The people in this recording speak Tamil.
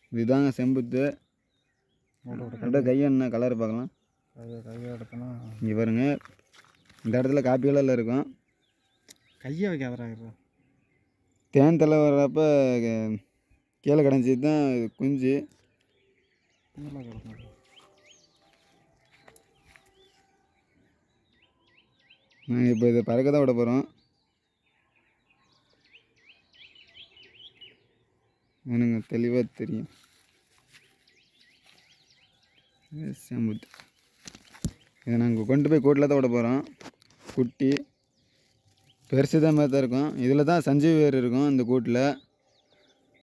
இதுதாங்க செம்புத்து அப்படியே கையை என்ன கலர் பார்க்கலாம் கையை கையை எடுத்தோன்னா இங்கே பாருங்க இந்த இடத்துல காப்பி கலரில் இருக்கும் கையை வைக்காதடா இது தேன் தலை வர்றப்ப க- கீழே கிடஞ்சி தான் இது குஞ்சு நல்லா கிடக்கும் நாங்கள் இப்போ இதை பறக்க தான் விட போகிறோம் எனக்கு தெளிவாக தெரியும் இது செம்புத்து இதை நாங்கள் கொண்டு போய் கூட்டில் தான் விட போகிறோம் குட்டி பெருசு தான் மாதிரி தான் இருக்கும் இதில் தான் சஞ்சீவி வேர் இருக்கும் இந்த கூட்டில்